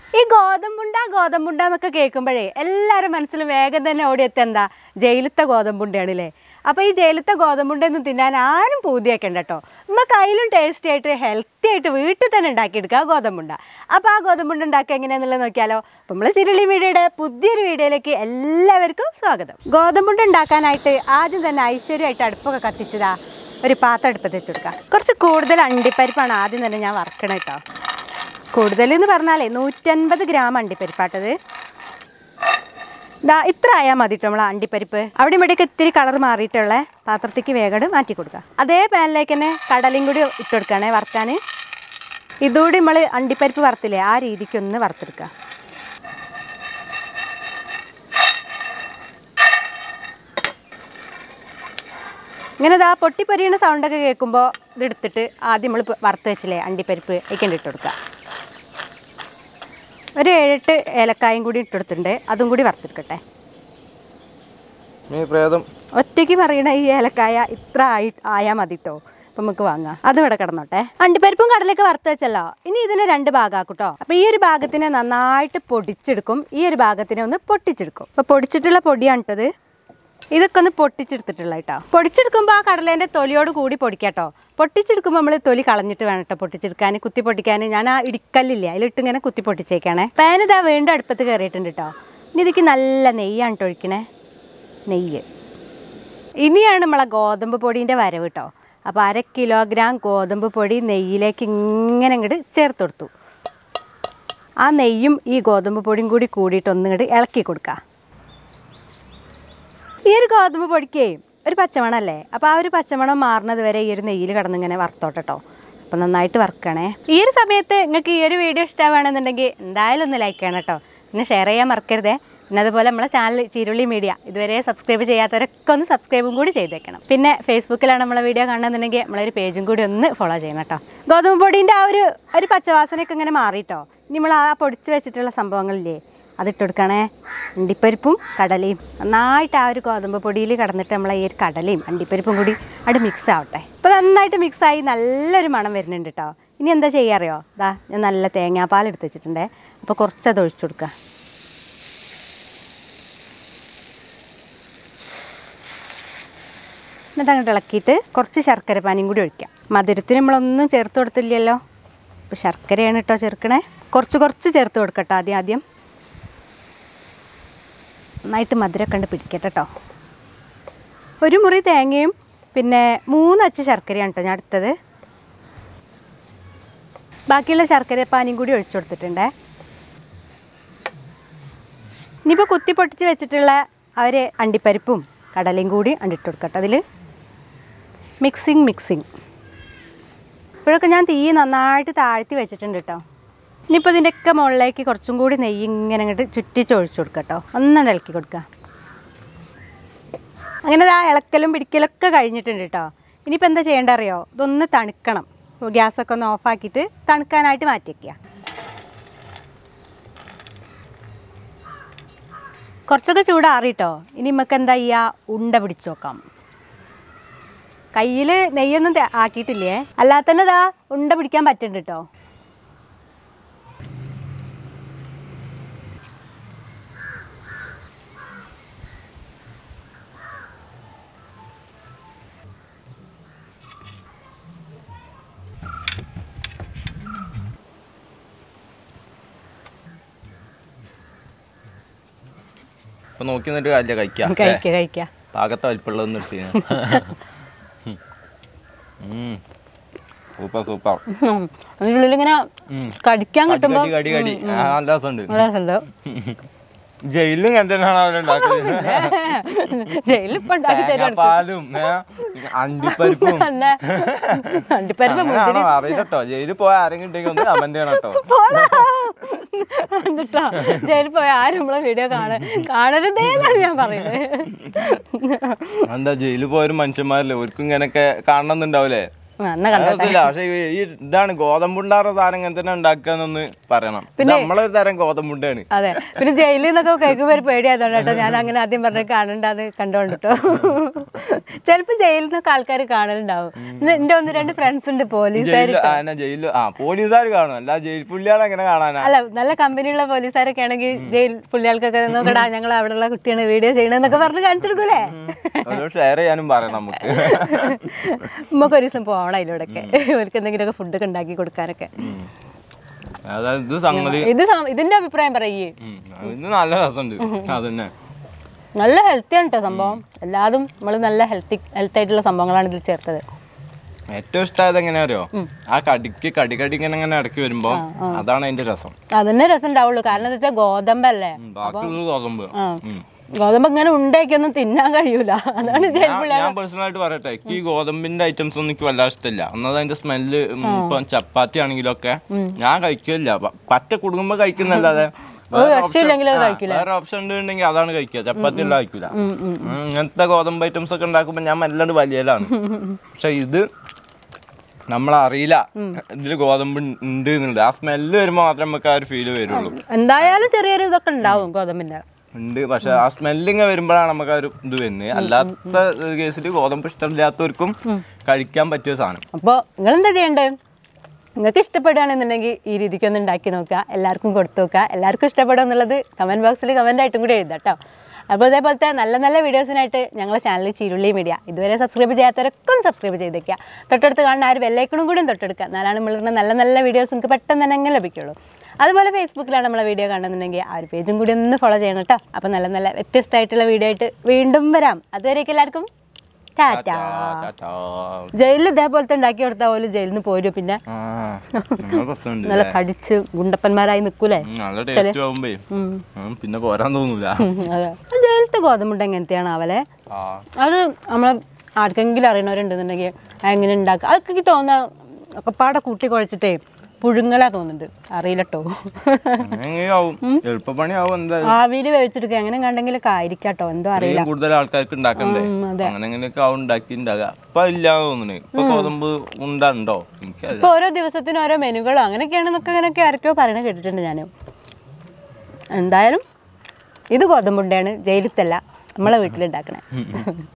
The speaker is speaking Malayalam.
ഈ ഗോതമ്പുണ്ട ഗോതമ്പുണ്ട എന്നൊക്കെ കേൾക്കുമ്പോഴേ എല്ലാവരും മനസ്സിൽ വേഗം തന്നെ ഓടിയെത്ത എന്താ ജയിലത്തെ ഗോതമ്പുണ്ടയാണല്ലേ അപ്പോൾ ഈ ജയിലത്തെ ഗോതമ്പുണ്ടൊന്നും തിന്നാൻ ആരും പൂതിയാക്കണ്ട കേട്ടോ നമ്മൾ കയ്യിലും ടേസ്റ്റി ആയിട്ട് ഹെൽത്തി ആയിട്ട് വീട്ടിൽ തന്നെ ഉണ്ടാക്കിയെടുക്കുക ആ ഗോതമ്പുണ്ട അപ്പോൾ ആ ഗോതമ്പുണ്ട ഉണ്ടാക്കുക എങ്ങനെയാണെന്നുള്ളത് നോക്കിയാലോ അപ്പോൾ നമ്മൾ ചിരളി മീഡിയയുടെ പുതിയൊരു വീഡിയോയിലേക്ക് എല്ലാവർക്കും സ്വാഗതം ഗോതമ്പുണ്ട ഉണ്ടാക്കാനായിട്ട് ആദ്യം തന്നെ ഐശ്വര്യമായിട്ട് അടുപ്പൊക്കെ കത്തിച്ചതാ ഒരു പാത്രം അടുപ്പത്ത് വെച്ച് കൊടുക്കുക കുറച്ച് കൂടുതൽ അണ്ടിപ്പരിപ്പാണ് ആദ്യം തന്നെ ഞാൻ വറക്കണം കേട്ടോ കൂടുതൽ എന്ന് പറഞ്ഞാലേ നൂറ്റൻപത് ഗ്രാം അണ്ടിപ്പരിപ്പാട്ടത് ദാ ഇത്ര ആയാൽ മതി കേട്ടോ നമ്മൾ അണ്ടിപ്പരിപ്പ് അവിടെ ഇവിടെയൊക്കെ ഇത്തിരി കളർ മാറിയിട്ടുള്ള പാത്രത്തേക്ക് വേഗം മാറ്റി കൊടുക്കുക അതേ പാനിലേക്ക് തന്നെ കടലയും കൂടി ഇട്ട് കൊടുക്കുകയാണേ വറുക്കാൻ ഇതുകൂടി നമ്മൾ അണ്ടിപ്പരിപ്പ് വറുത്തില്ലേ ആ രീതിക്ക് ഒന്ന് വറുത്തെടുക്കുക ഇങ്ങനെ ഇതാ പൊട്ടിപ്പൊരിയണ സൗണ്ടൊക്കെ കേൾക്കുമ്പോൾ ഇതെടുത്തിട്ട് ആദ്യം നമ്മൾ വറുത്ത് വെച്ചില്ലേ അണ്ടിപ്പരിപ്പ് അതിലേക്ക് ഇട്ട് കൊടുക്കുക ഒരു ഏഴെട്ട് ഏലക്കായും കൂടി ഇട്ടെടുത്തിട്ടുണ്ട് അതും കൂടി വറുത്തെടുക്കട്ടെ മീ പ്രേതം ഒറ്റയ്ക്ക് പറയണ ഈ ഏലക്കായ ഇത്ര ആയി ആയാൽ മതി കേട്ടോ അപ്പം നമുക്ക് വാങ്ങാം അത് ഇവിടെ കിടന്നോട്ടെ അണ്ടിപ്പരിപ്പും കടലൊക്കെ വറുത്ത് വെച്ചല്ലോ ഇനി ഇതിനെ രണ്ട് ഭാഗമാക്കൂട്ടോ അപ്പോൾ ഈ ഒരു ഭാഗത്തിനെ നന്നായിട്ട് പൊടിച്ചെടുക്കും ഈ ഒരു ഭാഗത്തിനെ ഒന്ന് പൊട്ടിച്ചെടുക്കും അപ്പോൾ പൊടിച്ചിട്ടുള്ള പൊടിയാണ് ഇട്ടത് ഇതൊക്കെ ഒന്ന് പൊട്ടിച്ചെടുത്തിട്ടുള്ള കേട്ടോ പൊടിച്ചെടുക്കുമ്പോൾ ആ കടലേൻ്റെ തൊലിയോട് കൂടി പൊടിക്കാട്ടോ പൊട്ടിച്ചെടുക്കുമ്പോൾ നമ്മൾ തൊലി കളഞ്ഞിട്ട് വേണം കേട്ടോ പൊട്ടിച്ചെടുക്കാൻ കുത്തി പൊട്ടിക്കാൻ ഞാൻ ആ ഇടിക്കല്ലില്ലേ അതിലിട്ട് ഇങ്ങനെ കുത്തി പൊട്ടിച്ചേക്കാണേ പാനിതാ വീണ്ടും അടുപ്പത്ത് കയറിയിട്ടുണ്ട് കേട്ടോ ഇനി ഇതിക്ക് നല്ല നെയ്യാണ് കേട്ടോ ഒഴിക്കണേ നെയ്യ് ഇനിയാണ് നമ്മളെ ഗോതമ്പ് പൊടീൻ്റെ വരവ് കേട്ടോ അപ്പോൾ അര കിലോഗ്രാം ഗോതമ്പ് പൊടി നെയ്യിലേക്ക് ഇങ്ങനെ ഇങ്ങോട്ട് ചേർത്ത് കൊടുത്തു ആ നെയ്യും ഈ ഗോതമ്പ് പൊടിയും കൂടി കൂടിയിട്ട് ഒന്നിങ്ങോട്ട് ഇളക്കി കൊടുക്കുക ഈ ഒരു ഗോതമ്പ് പൊടിക്കേ ഒരു പച്ചമണല്ലേ അപ്പോൾ ആ ഒരു പച്ചമണം മാറുന്നത് വരെ ഈ ഒരു നെയ്യിൽ കിടന്നിങ്ങനെ വറുത്തോട്ടോ അപ്പോൾ നന്നായിട്ട് വറുക്കണേ ഈ ഒരു സമയത്ത് നിങ്ങൾക്ക് ഈ ഒരു വീഡിയോ ഇഷ്ടമാണെന്നുണ്ടെങ്കിൽ എന്തായാലും ഒന്ന് ലൈക്ക് ചെയ്യണം കേട്ടോ പിന്നെ ഷെയർ ചെയ്യാൻ മറക്കരുതേ പിന്നെ അതുപോലെ നമ്മളെ ചാനൽ ചീരുള്ളി മീഡിയ ഇതുവരെ സബ്സ്ക്രൈബ് ചെയ്യാത്തവരൊക്കെ ഒന്ന് സബ്സ്ക്രൈബും കൂടി ചെയ്തേക്കണം പിന്നെ ഫേസ്ബുക്കിലാണ് നമ്മളെ വീഡിയോ കാണുന്നുണ്ടെങ്കിൽ നമ്മളൊരു പേജും കൂടി ഒന്ന് ഫോളോ ചെയ്യണം കേട്ടോ ഗോതമ്പ് പൊടീൻ്റെ ആ ഒരു ഒരു പച്ചവാസനയൊക്കെ ഇങ്ങനെ മാറിയിട്ടോ ഇനി നമ്മൾ ആ പൊടിച്ച് വെച്ചിട്ടുള്ള സംഭവങ്ങളില്ലേ അതിട്ട് കൊടുക്കണേ അണ്ടിപ്പരിപ്പും കടലയും നന്നായിട്ട് ആ ഒരു ഗോതമ്പ് പൊടിയിൽ കടന്നിട്ട് നമ്മൾ ഈ ഒരു കടലയും അണ്ടിപ്പരിപ്പും കൂടി അവിടെ മിക്സ് ആവട്ടെ അപ്പോൾ നന്നായിട്ട് മിക്സായി നല്ലൊരു മണം വരുന്നുണ്ട് കേട്ടോ ഇനി എന്താ ചെയ്യാറിയോ ദാ ഞാൻ നല്ല തേങ്ങാപ്പാൽ എടുത്ത് വെച്ചിട്ടുണ്ടേ അപ്പോൾ കുറച്ചത് ഒഴിച്ചു കൊടുക്കുക എന്നിട്ട് അങ്ങോട്ട് ഇളക്കിയിട്ട് കുറച്ച് ശർക്കര പാനിയും കൂടി ഒഴിക്കാം മധുരത്തിന് നമ്മളൊന്നും ചേർത്ത് കൊടുത്തില്ലല്ലോ അപ്പോൾ ശർക്കരയാണ് കേട്ടോ ചേർക്കണേ കുറച്ച് കുറച്ച് ചേർത്ത് കൊടുക്കട്ടോ ആദ്യം ആദ്യം നന്നായിട്ട് മധുരമൊക്കെ ഉണ്ട് പിടിക്കട്ടെ കേട്ടോ ഒരു മുറി തേങ്ങയും പിന്നെ മൂന്ന് അച്ച് ശർക്കരയാണ് കേട്ടോ ഞാൻ എടുത്തത് ബാക്കിയുള്ള ശർക്കര പാനിയും കൂടി ഒഴിച്ചു കൊടുത്തിട്ടുണ്ടേ ഇനിയിപ്പോൾ കുത്തി പൊട്ടിച്ച് വെച്ചിട്ടുള്ള അവർ അണ്ടിപ്പരിപ്പും കടലയും കൂടി അണ്ടിട്ട് കൊടുക്കട്ടെ അതിൽ മിക്സിങ് മിക്സിങ് ഇപ്പോഴൊക്കെ ഞാൻ തീ നന്നായിട്ട് താഴ്ത്തി വെച്ചിട്ടുണ്ട് കേട്ടോ ഇനിയിപ്പോൾ ഇതിൻ്റെയൊക്കെ മുകളിലേക്ക് കുറച്ചും കൂടി നെയ്യ് ഇങ്ങനെ അങ്ങോട്ട് ചുറ്റിച്ച് ഒഴിച്ചു കൊടുക്കുക കേട്ടോ ഒന്നാണ് ഇളക്കി കൊടുക്കുക അങ്ങനെ ആ ഇളക്കലും പിടിക്കലൊക്കെ കഴിഞ്ഞിട്ടുണ്ട് കേട്ടോ ഇനിയിപ്പോൾ എന്താ ചെയ്യേണ്ട അറിയോ ഇതൊന്ന് തണുക്കണം ഗ്യാസൊക്കെ ഒന്ന് ഓഫാക്കിയിട്ട് തണുക്കാനായിട്ട് മാറ്റി വയ്ക്കുക കുറച്ചൊക്കെ ചൂടാറിട്ടോ ഇനി നമുക്ക് എന്താ ചെയ്യുക ഉണ്ട പിടിച്ച് നോക്കാം കയ്യിൽ നെയ്യൊന്നും തേ- ആക്കിയിട്ടില്ലേ അല്ലാതെ തന്നെ ഇതാ ഉണ്ട പിടിക്കാൻ പറ്റുന്നുണ്ട് കേട്ടോ ഇപ്പൊ നോക്കി നിന്നിട്ട് കാര്യമില്ല കഴിക്കാം കഴിക്കുക കഴിക്കുക പാകത്തെ വലിപ്പമുള്ളതൊന്നും എടുത്തിന് സൂപ്പർ സൂപ്പർ ഉം. അതിനുള്ളിൽ ഇങ്ങനെ കടിക്കാൻ കിട്ടുമ്പോൾ കടി കടി കടി ആ, നല്ല രസമുണ്ട് നല്ല രസമുണ്ട് ജയിലും എന്തിനാണ് അവരുണ്ടാക്കുന്നത് ജയിലിൽ ഇപ്പം ഉണ്ടാക്കി തരും പാലും അണ്ടിപ്പരിപ്പും തന്നെ അണ്ടിപ്പരിപ്പ് അങ്ങനെയാണോ അറിയില്ലട്ടോ ജയിലിൽ പോയ ആരെങ്കിലും ഉണ്ടെങ്കിൽ ഒന്ന് കമന്റ് ചെയ്യണം കേട്ടോ പോടാ. എന്നിട്ടാ ജയിലിൽ പോയ ആരും നമ്മളെ വീഡിയോ കാണ കാണരുതേ എന്നാണ് ഞാൻ പറയുന്നത് എന്താ ജയിലിൽ പോയൊരു മനുഷ്യന്മാരല്ലേ ഓർക്കും ഇങ്ങനെയൊക്കെ കാണണമെന്നുണ്ടാവില്ലേ ആ, എന്നാ കണ്ടോ അതല്ല പക്ഷെ ഈ- ഈ ഇതാണ് ഗോതമ്പുണ്ടാറ സാധനം ഇങ്ങനെ തന്നെ ഉണ്ടാക്കാന്നൊന്ന് പറയണം ഇത് നമ്മളൊരു തരം ഗോതമ്പുണ്ടാണ് അതെ പിന്നെ ജയിലിൽ നിന്നൊക്കെ കേൾക്കുമ്പോൾ ഒരു പേടിയായതുകൊണ്ട് കേട്ടോ ഞാൻ അങ്ങനെ ആദ്യം പറഞ്ഞ് കാണണ്ടാന്ന് കണ്ടോണ്ടിട്ടോ ചിലപ്പോൾ ജയിലിൽ നിന്നൊക്കെ ആൾക്കാർ കാണലുണ്ടാവും ഇന്ന് എൻ്റെ ഒന്ന് രണ്ട് ഫ്രണ്ട്സ് ഉണ്ട് പോലീസുകാർ ജയിലിൽ ആ ജയിലിൽ ആ പോലീസുകാർ കാണും അല്ല ജയിൽ പുള്ളിയാളെ എങ്ങനെ കാണാനാ അല്ല നല്ല കമ്പനിയുള്ള പോലീസുകാരൊക്കെ ആണെങ്കിൽ ജയിൽ പുള്ളികൾക്കൊക്കെ നോക്കടാ ഞങ്ങൾ അവിടെയുള്ള കുട്ടിയാണ് വീഡിയോ ചെയ്യണമെന്നൊക്കെ പറഞ്ഞ് കാണിച്ചെടുക്കൂലേ അവരോട് ഷെയർ ചെയ്യാനും പറയണം നമുക്ക് നമുക്ക് ഒരു ദിവസം പോകണം അതിലൂടെയൊക്കെ അവർക്ക് എന്തെങ്കിലുമൊക്കെ ഫുഡൊക്കെ ഉണ്ടാക്കി കൊടുക്കാനൊക്കെ അതായത് ഇത് സംഗതി ഇത് സം- ഇതിന്റെ അഭിപ്രായം പറയേ ഉം, ഇത് നല്ല രസമുണ്ട് അതന്നെ നല്ല ഹെൽത്തി ആണ് കേട്ടോ സംഭവം എല്ലാതും നമ്മൾ നല്ല ഹെൽത്തി ഹെൽത്തി ആയിട്ടുള്ള സംഭവങ്ങളാണ് ഇതിൽ ചേർത്തത് ഏറ്റവും ഇഷ്ടമായത് എങ്ങനെയാ അറിയോ ആ കടിക്ക് കടി കടി ഇങ്ങനെ ഇങ്ങനെ ഇടയ്ക്ക് വരുമ്പോ അതാണ് അതിന്റെ രസം അതന്നെ രസം ഉണ്ടാവുള്ളൂ കാരണം എന്താ വെച്ചാൽ ഗോതമ്പല്ലേ ഉം, ബാക്കിയുള്ളത് ഗോതമ്പ് ആ ഉം. ഗോതമ്പ് ഇങ്ങനെ ഉണ്ടാക്കിയൊന്നും തിന്നാൻ കഴിയൂല അതാണ് ജയിൽ ഞാൻ- ഞാൻ പേഴ്സണൽ ആയിട്ട് പറയട്ടെ എനിക്ക് ഈ ഗോതമ്പിന്റെ ഐറ്റംസ് ഒന്നും എനിക്ക് വല്ലാതെ ഇഷ്ടമില്ല ഒന്നത് അതിന്റെ സ്മെല്ല് ഇപ്പൊ ചപ്പാത്തി ആണെങ്കിലൊക്കെ ഞാൻ കഴിക്കില്ല പ- പറ്റ കുടുങ്ങുമ്പോ കഴിക്കുന്നല്ലാതെ വേറെ രക്ഷയില്ലെങ്കിലും അത് option- ആ, വേറെ ഓപ്ഷൻ ഉണ്ടെങ്കിൽ അതാണ് കഴിക്കുക ചപ്പാത്തി എല്ലാം കഴിക്കില്ല ഉം, ഇങ്ങനത്തെ ഗോതമ്പ് ഐറ്റംസ് ഒക്കെ ഉണ്ടാക്കുമ്പോ ഞാൻ മെല്ലാണ്ട് വലിയലാണ് പക്ഷെ ഇത് നമ്മളറിയില്ല ഇതില് ഗോതമ്പ് ഉണ്ട് എന്നുള്ളത് ആ സ്മെല്ല് വരുമ്പോ മാത്രമേ നമുക്ക് ആ ഒരു ഫീല് വരുള്ളൂ എന്തായാലും ചെറിയൊരു ഇതൊക്കെ ഉണ്ടാവും ഗോതമ്പിന്റെ ഉണ്ട് പക്ഷെ ആ സ്മെല്ലിങ് വരുമ്പോഴാണ് നമുക്ക് ആ ഒരു ഇത് വരുന്നത് അല്ലാത്ത കേസിൽ ഗോതമ്പ് ഇഷ്ടമില്ലാത്തവർക്കും കഴിക്കാൻ പറ്റിയ സാധനം അപ്പോൾ നിങ്ങൾ എന്താ ചെയ്യേണ്ടത് നിങ്ങൾക്ക് ഇഷ്ടപ്പെടുകയാണെന്നുണ്ടെങ്കിൽ ഈ രീതിക്ക് ഒന്ന് ഉണ്ടാക്കി നോക്കുക എല്ലാവർക്കും കൊടുത്തു നോക്കുക എല്ലാവർക്കും ഇഷ്ടപ്പെടുക എന്നുള്ളത് കമൻറ്റ് ബോക്സിൽ കമൻ്റ് ആയിട്ടും കൂടി എഴുതാം കേട്ടോ അപ്പോൾ അതേപോലത്തെ നല്ല നല്ല വീഡിയോസിനായിട്ട് ഞങ്ങളെ ചാനൽ ചീരുള്ളി മീഡിയ ഇതുവരെ സബ്സ്ക്രൈബ് ചെയ്യാത്തവരൊക്കെ ഒന്ന് സബ്സ്ക്രൈബ് ചെയ്തേക്കുക തൊട്ടടുത്ത് കാണുന്ന ആ ഒരു ബെല്ലൈക്കണും കൂടി ഒന്ന് തൊട്ടെടുക്കുക എന്നാലാണ് നമ്മളിടുന്ന നല്ല നല്ല വീഡിയോസ് നിങ്ങൾക്ക് പെട്ടെന്ന് തന്നെ അങ്ങനെ ലഭിക്കുള്ളൂ അതുപോലെ ഫേസ്ബുക്കിലാണ് നമ്മളെ വീഡിയോ കാണുന്നുണ്ടെങ്കിൽ ആ ഒരു പേജും കൂടി ഒന്ന് ഫോളോ ചെയ്യണം കേട്ടോ അപ്പോൾ നല്ല നല്ല വ്യത്യസ്തമായിട്ടുള്ള വീഡിയോ ആയിട്ട് വീണ്ടും വരാം അതുവരേക്കും എല്ലാവർക്കും ടാറ്റാ ടാറ്റാ. ജയിലിൽ ഇതേപോലത്തെ ഉണ്ടാക്കി കൊടുത്താൽ പോലും ജയിലിൽ നിന്ന് പോരും പിന്നെ ആ, നല്ല രസമുണ്ട് നല്ല തടിച്ച് ഗുണ്ടപ്പന്മാരായി നിൽക്കൂലേ ഉം, നല്ല ടേസ്റ്റ് ആവുമ്പേ ഉം, പിന്നെ പോരാൻ തോന്നൂല അതെ ജയിലത്തെ ഗോതമ്പുണ്ട് എങ്ങനത്തെയാണ് അവലെ ആ അത് നമ്മൾ ആർക്കെങ്കിലും അറിയണവരുണ്ടെന്നുണ്ടെങ്കിൽ എങ്ങനെ ഉണ്ടാക്കുക അതൊക്കെ എനിക്ക് തോന്നുന്ന ഒക്കെ പാടെ കൂട്ടി കുഴച്ചിട്ടേ പുഴുങ്ങലാ തോന്നുന്നുണ്ട് അറിയില്ല കേട്ടോ എങ്ങനെയാവും എളുപ്പപ്പണി ആവും എന്തായാലും ആവിയിൽ വേവിച്ചെടുക്കുക എങ്ങനെ കണ്ടെങ്കിലൊക്കെ ആയിരിക്കാം കേട്ടോ എന്തോ അറിയില്ല ഇത്രയും കൂടുതൽ ആൾക്കാർക്ക് ഉണ്ടാക്കണ്ടേ ഉം, അതെ. അങ്ങനെ എങ്ങനെയൊക്കെ ആവും ഉണ്ടാക്കി ഉണ്ടാകുക ഇപ്പൊ ഇല്ലാന്ന് തോന്നുന്നു ഇപ്പൊ ഗോതമ്പ് ഉണ്ടോ എനിക്കറിയില്ല ഇപ്പോൾ ഓരോ ദിവസത്തിനും ഓരോ മെനുകളോ അങ്ങനെയൊക്കെയാണെന്നൊക്കെ അങ്ങനെയൊക്കെ ആരൊക്കെയോ പറയണ കേട്ടിട്ടുണ്ട് ഞാൻ എന്തായാലും ഇത് ഗോതമ്പുണ്ടയാണ് ജയിലത്തല്ല നമ്മളെ വീട്ടിലുണ്ടാക്കണേ